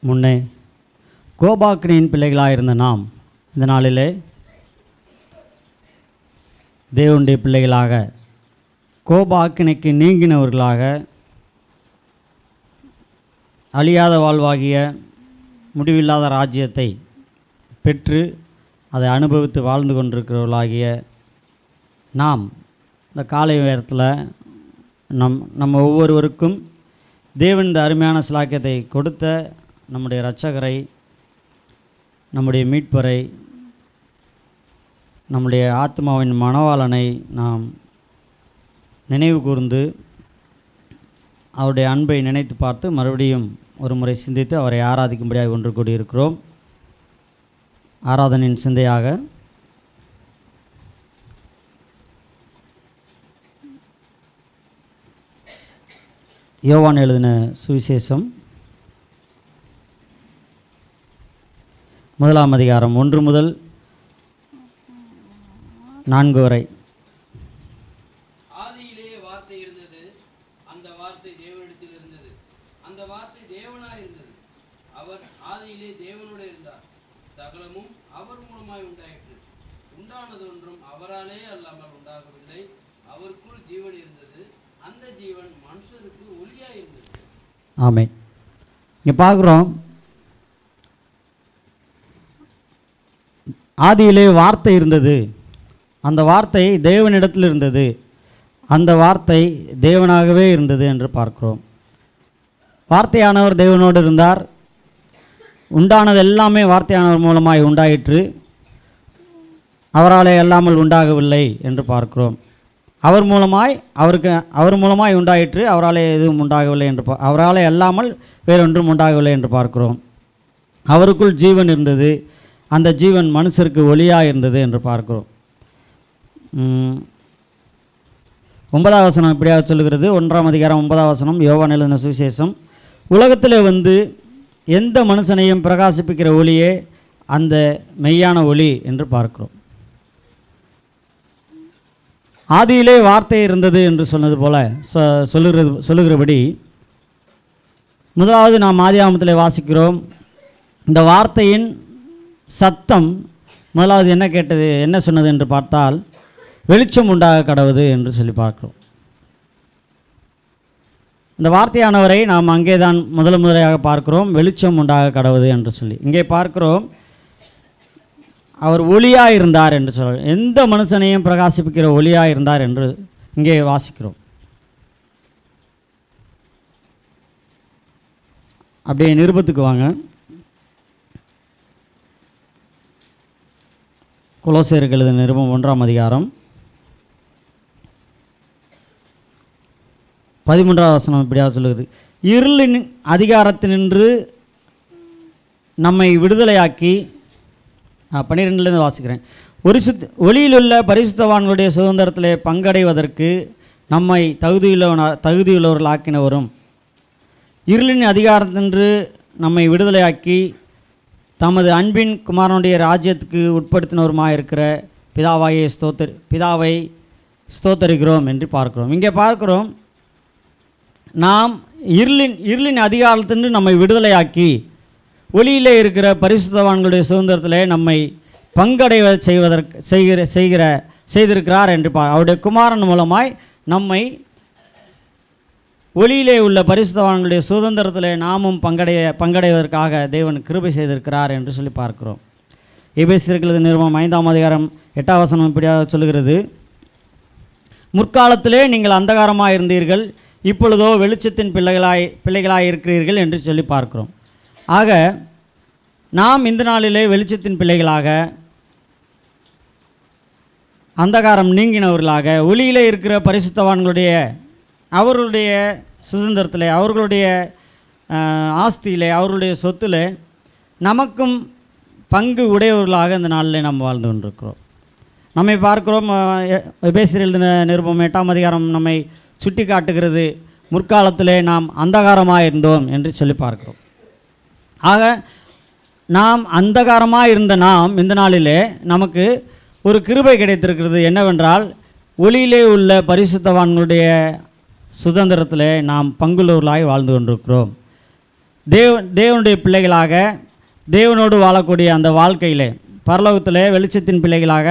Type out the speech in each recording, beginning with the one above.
முன்னே கோபாக்கினியின் பிள்ளைகளாக இருந்த நாம் இந்த நாளிலே தேவனுடைய பிள்ளைகளாக கோபாக்கினைக்கு நீங்கினவர்களாக அழியாத வாழ்வாகிய முடிவில்லாத ராஜ்யத்தை பெற்று அதை அனுபவித்து வாழ்ந்து கொண்டிருக்கிறவர்களாகிய நாம் இந்த காலை நேரத்தில் நம் நம்ம ஒவ்வொருவருக்கும் தேவன் இந்த அருமையான சிலாக்கியத்தை கொடுத்த நம்முடைய இரட்சகரை நம்முடைய மீட்பரை நம்முடைய ஆத்மாவின் மணவாளனை நாம் நினைவு கூர்ந்து அவருடைய அன்பை நினைத்து பார்த்து மறுபடியும் ஒரு முறை சிந்தித்து அவரை ஆராதிக்கும்படியாக ஒன்று கூடியிருக்கிறோம் ஆராதனையின் சிந்தையாக யோவான் எழுதின சுவிசேஷம் முதலாம் அதிகாரம் ஒன்று முதல் நான்கு வரை ஆதியிலே வார்த்தை இருந்தது அந்த வார்த்தை தேவனிடத்தில் இருந்தது அந்த வார்த்தை தேவனாய் இருந்தது அவர் ஆதியிலே தேவனோடு இருந்தார் சகலமும் அவர் மூலமாய் உண்டாயிற்று உண்டானது ஒன்றும் அவராலே அல்லாமல் உண்டாகவில்லை அவருக்குள் ஜீவன் இருந்தது அந்த ஜீவன் மனுஷருக்கு ஒளியாய் இருந்தது ஆமே இங்கே பார்க்குறோம் ஆதியிலே வார்த்தை இருந்தது அந்த வார்த்தை தேவனிடத்தில் இருந்தது அந்த வார்த்தை தேவனாகவே இருந்தது என்று பார்க்கிறோம் வார்த்தையானவர் தேவனோடு இருந்தார் உண்டானது எல்லாமே வார்த்தையானவர் மூலமாய் உண்டாயிற்று அவராலே அல்லாமல் உண்டாகவில்லை என்று பார்க்கிறோம் அவர் மூலமாய் அவருக்கு அவர் மூலமாய் உண்டாயிற்று அவராலே எதுவும் உண்டாகவில்லை என்று பா அவராலே அல்லாமல் வேறொன்றும் உண்டாகவில்லை என்று பார்க்கிறோம் அவருக்குள் ஜீவன் இருந்தது அந்த ஜீவன் மனுஷருக்கு ஒளியாக இருந்தது என்று பார்க்கிறோம் உம், ஒன்பதாம் வசனம் இப்படியாக சொல்லுகிறது ஒன்றாம் அதிகாரம் ஒன்பதாம் வசனம் யோவான் எழுதின சுவிசேஷம் உலகத்தில் வந்து எந்த மனுஷனையும் பிரகாசிப்பிக்கிற ஒளியே அந்த மெய்யான ஒளி என்று பார்க்கிறோம் ஆதியிலே வார்த்தை இருந்தது என்று சொன்னது போல சொ சொல்லுகிறது சொல்லுகிறபடி முதலாவது நாம் ஆதியாமத்தில் வாசிக்கிறோம் இந்த வார்த்தையின் சத்தம் முதலாவது என்ன கேட்டது என்ன சொன்னது என்று பார்த்தால் வெளிச்சம் உண்டாக கடவுது என்று சொல்லி பார்க்கிறோம் இந்த வார்த்தையானவரை நாம் அங்கே தான் முதல் முதலையாக பார்க்கிறோம் வெளிச்சம் உண்டாக கடவுது என்று சொல்லி இங்கே பார்க்கிறோம் அவர் ஒளியாக இருந்தார் என்று சொல்ல எந்த மனுஷனையும் பிரகாசிப்பிக்கிற ஒளியாக இருந்தார் என்று இங்கே வாசிக்கிறோம் அப்படியே நிருபத்துக்கு வாங்க குலோசேருக்கு எழுதின நிருபம் ஒன்றாம் அதிகாரம் பதிமூன்றாவது வசனம் இப்படியாக சொல்லுகிறது இருளின் அதிகாரத்தினின்று நம்மை விடுதலையாக்கி பன்னிரெண்டுலேருந்து வாசிக்கிறேன் ஒரு சித் ஒளியிலுள்ள பரிசுத்தவான்களுடைய சுதந்திரத்திலே பங்கடைவதற்கு நம்மை தகுதியுள்ளவன தகுதியுள்ளவர்களாக்கினவரும் இருளின் அதிகாரத்தின்று நம்மை விடுதலையாக்கி தமது அன்பின் குமாரனுடைய ராஜ்யத்துக்கு உட்படுத்தினவருமாக இருக்கிற பிதாவாயை ஸ்தோத்தர் பிதாவை ஸ்தோத்தரிக்கிறோம் என்று பார்க்கிறோம் இங்கே பார்க்கிறோம் நாம் இருளின் இருளின் அதிகாரத்தின்று நம்மை விடுதலையாக்கி ஒளியிலே இருக்கிற பரிசுத்தவான்களுடைய சுதந்திரத்திலே நம்மை பங்கடைய செய்வதற்கு செய்கிற செய்கிற செய்திருக்கிறார் என்று பா அவருடைய குமாரன் மூலமாய் நம்மை ஒளியிலே உள்ள பரிசுத்தவான்களுடைய சுதந்திரத்திலே நாமும் பங்கடைய பங்கடைவதற்காக தேவன் கிருபை செய்திருக்கிறார் என்று சொல்லி பார்க்கிறோம் எபேசியர்களது நிறுவனம் ஐந்தாம் அதிகாரம் எட்டாம் வசனம் இப்படியாக சொல்லுகிறது முற்காலத்திலே நீங்கள் அந்தகாரமாக இருந்தீர்கள் இப்பொழுதோ வெளிச்சத்தின் பிள்ளைகளாய் பிள்ளைகளாய் இருக்கிறீர்கள் என்று சொல்லி பார்க்கிறோம் ஆக நாம் இந்த நாளிலே வெளிச்சத்தின் பிள்ளைகளாக அந்தகாரம் நீங்கினவர்களாக ஒளியிலே இருக்கிற பரிசுத்தவான்களுடைய அவர்களுடைய சுதந்திரத்தில் அவர்களுடைய ஆஹ், ஆஸ்தியிலே அவர்களுடைய சொத்தில் நமக்கும் பங்கு உடையவர்களாக இந்த நாளில் நாம் வாழ்ந்து கொண்டிருக்கிறோம் நம்மை பார்க்கிறோம் பேசியர் எழுதின நிருபம் எட்டாம் அதிகாரம் நம்மை சுட்டி காட்டுகிறது முற்காலத்திலே நாம் அந்தகாரமாக இருந்தோம் என்று சொல்லி பார்க்கிறோம் ஆக நாம் அந்தகாரமாக இருந்த நாம் இந்த நாளிலே நமக்கு ஒரு கிருபை கிடைத்திருக்கிறது என்னவென்றால் ஒளியிலே உள்ள பரிசுத்தவான்களுடைய சுதந்திரத்திலே நாம் பங்குள்ளவர்களாய் வாழ்ந்து கொண்டிருக்கிறோம் தேவ தேவனுடைய பிள்ளைகளாக தேவனோடு வாழக்கூடிய அந்த வாழ்க்கையிலே பரலோகத்திலே வெளிச்சத்தின் பிள்ளைகளாக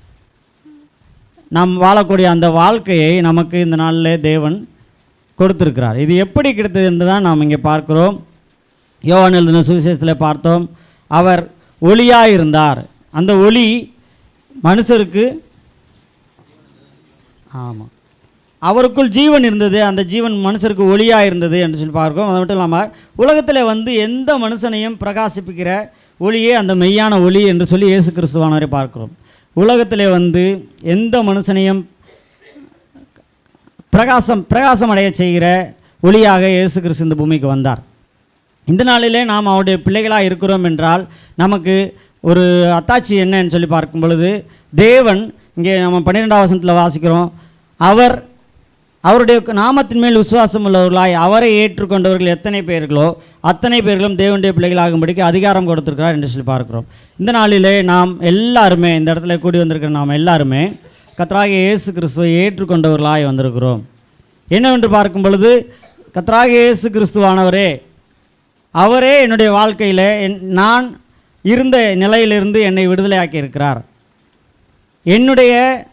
நாம் வாழக்கூடிய அந்த வாழ்க்கையை நமக்கு இந்த நாளில் தேவன் கொடுத்திருக்கிறார் இது எப்படி கிடைத்தது என்று தான் நாம் இங்கே பார்க்கிறோம் யோவான் எழுதின சுவிசேஷத்தில் பார்த்தோம் அவர் ஒளியாக இருந்தார் அந்த ஒளி மனுஷருக்கு ஆமாம் அவருக்குள் ஜீவன் இருந்தது அந்த ஜீவன் மனுஷருக்கு ஒளியாக இருந்தது என்று சொல்லி பார்க்கிறோம் அது மட்டும் இல்லாமல் உலகத்தில் வந்து எந்த மனுஷனையும் பிரகாசிப்பிக்கிற ஒளியே அந்த மெய்யான ஒளி என்று சொல்லி இயேசு கிறிஸ்துவானவரை பார்க்கிறோம் உலகத்தில் வந்து எந்த மனுஷனையும் பிரகாசம் பிரகாசம் அடைய செய்கிற ஒளியாக இயேசு கிறிஸ்து இந்த பூமிக்கு வந்தார் இந்த நாளிலே நாம் அவருடைய பிள்ளைகளாக இருக்கிறோம் என்றால் நமக்கு ஒரு அத்தாட்சி என்னன்னு சொல்லி பார்க்கும் பொழுது தேவன் இங்கே நம்ம பன்னிரெண்டாம் வசனத்தில் வாசிக்கிறோம் அவர் அவருடைய நாமத்தின் மேல் விசுவாசம் உள்ளவர்களாய் அவரை ஏற்றுக்கொண்டவர்கள் எத்தனை பேர்களோ அத்தனை பேர்களும் தேவனுடைய பிள்ளைகளாகும்படிக்கு அதிகாரம் கொடுத்திருக்கிறார் என்று சொல்லி பார்க்கிறோம் இந்த நாளிலே நாம் எல்லாருமே இந்த இடத்துல கூடி வந்திருக்கிற நாம் எல்லாருமே கத்ராகிய இயேசு கிறிஸ்துவை ஏற்றுக்கொண்டவர்களாய் வந்திருக்கிறோம் என்னவென்று பார்க்கும் பொழுது கத்ராகிய இயேசு கிறிஸ்துவானவரே அவரே என்னுடைய வாழ்க்கையில் என் நான் இருந்த நிலையிலிருந்து என்னை விடுதலையாக்கி இருக்கிறார் என்னுடைய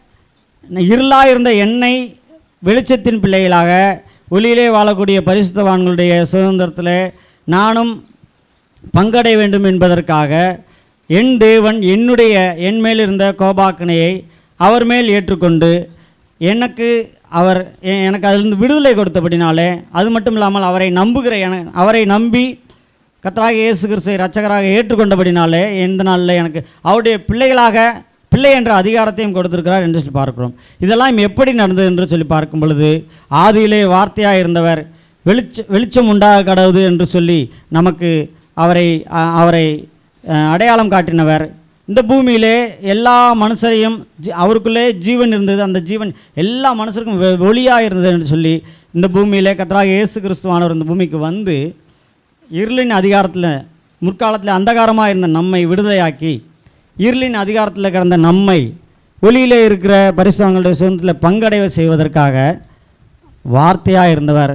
இருளாக இருந்த என்னை வெளிச்சத்தின் பிள்ளைகளாக ஒளியிலே வாழக்கூடிய பரிசுத்தவான்களுடைய சுதந்திரத்தில் நானும் பங்கடைய வேண்டும் என்பதற்காக என் தேவன் என்னுடைய என் மேல் இருந்த கோபாக்கனையை அவர் மேல் ஏற்றுக்கொண்டு எனக்கு அவர் எ- எனக்கு அதிலிருந்து விடுதலை கொடுத்தபடினாலே அது மட்டும் இல்லாமல் அவரை நம்புகிற என அவரை நம்பி கர்த்தராகிய இயேசு கிறிஸ்துவை ரட்சகராக ஏற்றுக்கொண்டபடினாலே எந்த நாளில் எனக்கு அவருடைய பிள்ளைகளாக பிள்ளை என்ற அதிகாரத்தையும் கொடுத்திருக்கிறார் என்று சொல்லி பார்க்கிறோம் இதெல்லாம் எப்படி நடந்தது என்று சொல்லி பார்க்கும் பொழுது ஆதியிலே வார்த்தையாக இருந்தவர் வெளிச்ச வெளிச்சம் உண்டாக கடவுது என்று சொல்லி நமக்கு அவரை அ- அவரை அஹ், அடையாளம் காட்டினவர் இந்த பூமியிலே எல்லா மனுஷரையும் ஜி அவருக்குள்ளே ஜீவன் இருந்தது அந்த ஜீவன் எல்லா மனுஷருக்கும் வெ- ஒளியாக இருந்தது என்று சொல்லி இந்த பூமியிலே கத்தராக இயேசு கிறிஸ்துவானவர் இந்த பூமிக்கு வந்து இருளின் அதிகாரத்தில் முற்காலத்தில் அந்தகாரமாக இருந்த நம்மை விடுதலையாக்கி இருளின் அதிகாரத்தில் கிடந்த நம்மை ஒளியிலே இருக்கிற பரிசுத்தவான்களுடைய சுதந்திரத்தில் பங்கடைய செய்வதற்காக வார்த்தையாக இருந்தவர்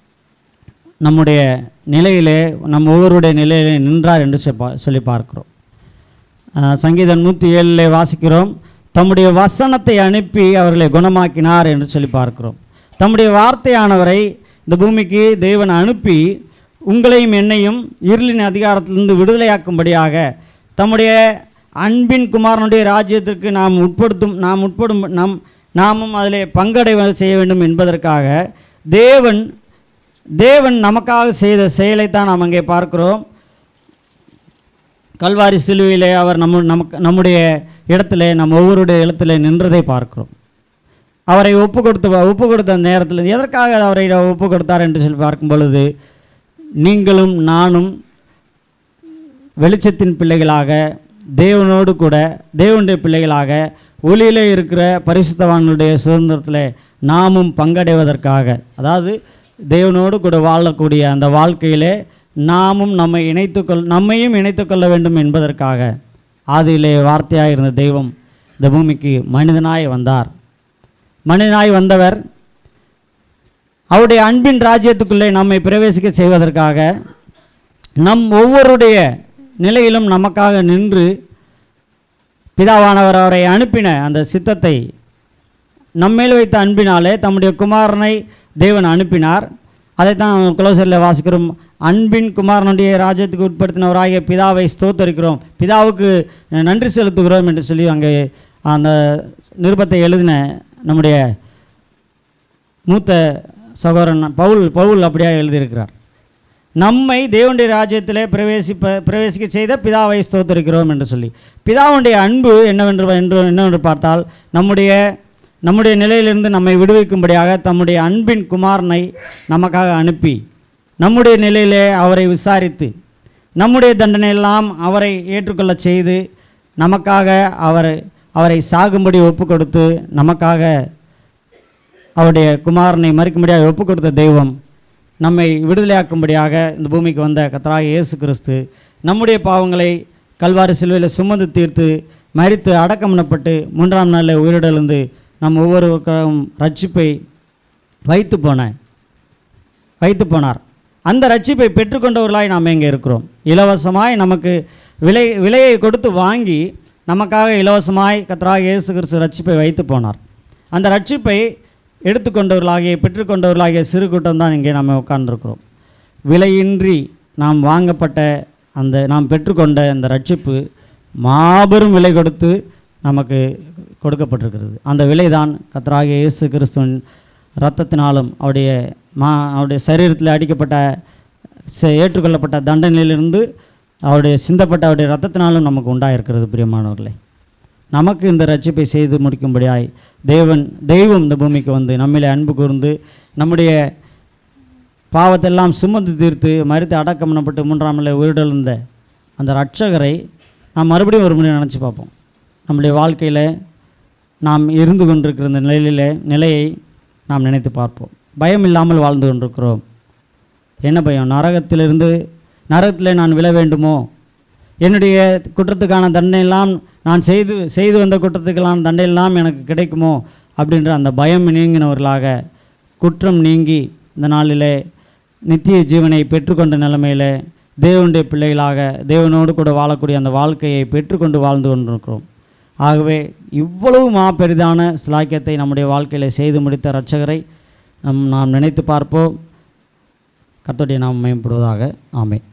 நம்முடைய நிலையிலே நம்ம ஒவ்வொருடைய நிலையிலே நின்றார் என்று சொல்லி பா- சொல்லி பார்க்கிறோம் அஹ், சங்கீதம் நூற்றி ஏழில் வாசிக்கிறோம் தம்முடைய வசனத்தை அனுப்பி அவர்களை குணமாக்கினார் என்று சொல்லி பார்க்கிறோம் தம்முடைய வார்த்தையானவரை இந்த பூமிக்கு தேவன் அனுப்பி உங்களையும் என்னையும் இருளின் அதிகாரத்திலிருந்து விடுதலையாக்கும்படியாக தம்முடைய அன்பின் குமாரனுடைய ராஜ்யத்திற்கு நாம் உட்படுத்தும் நாம் உட்படும் நம் நாமும் அதிலே பங்கடை செய்ய வேண்டும் என்பதற்காக தேவன் தேவன் நமக்காக செய்த செயலைத்தான் நாம் அங்கே பார்க்கிறோம் கல்வாரி சிலுவையிலே அவர் நம்ம நமக்கு நம்முடைய இடத்துல நம்ம ஒவ்வொருடைய இடத்துல நின்றதை பார்க்கிறோம் அவரை ஒப்பு கொடுத்த ஒப்பு கொடுத்த நேரத்தில் எதற்காக அவரை ஒப்பு கொடுத்தார் என்று சொல்லி பார்க்கும் பொழுது நீங்களும் நானும் வெளிச்சத்தின் பிள்ளைகளாக தேவனோடு கூட தேவனுடைய பிள்ளைகளாக ஒளியிலே இருக்கிற பரிசுத்தவான்களுடைய சுதந்திரத்தில் நாமும் பங்கடைவதற்காக அதாவது தேவனோடு கூட வாழக்கூடிய அந்த வாழ்க்கையிலே நாமும் நம்மை இணைத்துக்கொள் நம்மையும் இணைத்துக்கொள்ள வேண்டும் என்பதற்காக ஆதியிலே வார்த்தையாக இருந்த தெய்வம் இந்த பூமிக்கு மனிதனாய் வந்தார் மனிதனாய் வந்தவர் அவருடைய அன்பின் ராஜ்யத்துக்குள்ளே நம்மை பிரவேசிக்க செய்வதற்காக நம் ஒவ்வொருடைய நிலையிலும் நமக்காக நின்று பிதாவானவர் அவரை அனுப்பின அந்த சித்தத்தை நம்மேல் வைத்த அன்பினாலே தம்முடைய குமாரனை தேவன் அனுப்பினார் அதைத்தான் குலோசரில் வாசிக்கிறோம் அன்பின் குமாரனுடைய ராஜ்யத்துக்கு உட்படுத்தினவராகிய பிதாவை ஸ்தோத்தரிக்கிறோம் பிதாவுக்கு நன்றி செலுத்துகிறோம் என்று சொல்லி அங்கே அந்த நிருபத்தை எழுதின நம்முடைய மூத்த சகோதரன் பவுல் பவுல் அப்படியே எழுதியிருக்கிறார் நம்மை தேவனுடைய ராஜ்யத்திலே பிரவேசிப்ப பிரவேசிக்க செய்த பிதாவை ஸ்தோத்தரிக்கிறோம் என்று சொல்லி பிதாவுடைய அன்பு என்னவென்று என்று என்னவென்று பார்த்தால் நம்முடைய நம்முடைய நிலையிலிருந்து நம்மை விடுவிக்கும்படியாக தம்முடைய அன்பின் குமாரனை நமக்காக அனுப்பி நம்முடைய நிலையிலே அவரை விசாரித்து நம்முடைய தண்டனையெல்லாம் அவரை ஏற்றுக்கொள்ளச் செய்து நமக்காக அவர் அவரை சாகும்படி ஒப்பு கொடுத்து நமக்காக அவருடைய குமாரனை மறிக்கும்படியாக ஒப்பு கொடுத்த தெய்வம் நம்மை விடுதலையாக்கும்படியாக இந்த பூமிக்கு வந்த கத்தராக இயேசு கிறிஸ்து நம்முடைய பாவங்களை கல்வாரி சிலுவையில் சுமந்து தீர்த்து மரித்து அடக்கம் பண்ணப்பட்டு மூன்றாம் நாளில் உயிரிழந்து நம் ஒவ்வொருவருக்கும் ரட்சிப்பை வைத்து போன வைத்து போனார் அந்த ரட்சிப்பை பெற்றுக்கொண்டவர்களாய் நாம் எங்கே இருக்கிறோம் இலவசமாய் நமக்கு விலை விலையை கொடுத்து வாங்கி நமக்காக இலவசமாய் கத்தராக இயேசு கிறிஸ்து ரட்சிப்பை வைத்து போனார் அந்த ரட்சிப்பை எடுத்துக்கொண்டவர்களாகிய பெற்றுக்கொண்டவர்களாகிய சிறு கூட்டம் தான் இங்கே நாம் உட்கார்ந்துருக்கிறோம் விலையின்றி நாம் வாங்கப்பட்ட அந்த நாம் பெற்றுக்கொண்ட அந்த ரட்சிப்பு மாபெரும் விலை கொடுத்து நமக்கு கொடுக்கப்பட்டிருக்கிறது அந்த விலை தான் கத்தராகிய இயேசு கிறிஸ்துவின் இரத்தத்தினாலும் அவருடைய மா அவருடைய சரீரத்தில் அடிக்கப்பட்ட சே- ஏற்றுக்கொள்ளப்பட்ட தண்டனையிலிருந்து அவருடைய சிந்தப்பட்ட அவருடைய இரத்தத்தினாலும் நமக்கு உண்டாயிருக்கிறது பிரியமானவர்களே நமக்கு இந்த ரட்சிப்பை செய்து முடிக்கும்படியாய் தேவன் தெய்வம் இந்த பூமிக்கு வந்து நம்மிலே அன்பு கூர்ந்து நம்முடைய பாவத்தெல்லாம் சுமந்து தீர்த்து மறித்து அடக்கம் பண்ணப்பட்டு மூன்றாம் நிலை உயிரிழந்த அந்த ரட்சகரை நாம் மறுபடியும் ஒரு முறை நினச்சி பார்ப்போம் நம்முடைய வாழ்க்கையில் நாம் இருந்து கொண்டிருக்கிற இந்த நிலையில நிலையை நாம் நினைத்து பார்ப்போம் பயம் இல்லாமல் வாழ்ந்து கொண்டிருக்கிறோம் என்ன பயம் நரகத்திலிருந்து நரகத்தில் நான் விழ வேண்டுமோ என்னுடைய குற்றத்துக்கான தண்டனையெல்லாம் நான் செய்து செய்து வந்த குற்றத்துக்கெல்லாம் தண்டையெல்லாம் எனக்கு கிடைக்குமோ அப்படின்ற அந்த பயம் நீங்கினவர்களாக குற்றம் நீங்கி இந்த நாளிலே நித்திய ஜீவனை பெற்றுக்கொண்ட நிலைமையில் தேவனுடைய பிள்ளைகளாக தேவனோடு கூட வாழக்கூடிய அந்த வாழ்க்கையை பெற்றுக்கொண்டு வாழ்ந்து கொண்டிருக்கிறோம் ஆகவே இவ்வளவு மாபெரிதான சிலாக்கியத்தை நம்முடைய வாழ்க்கையில் செய்து முடித்த இரட்சகரை நம் நாம் நினைத்து பார்ப்போம் கர்த்தருடைய நாம் மேம்படுவதாக ஆமென்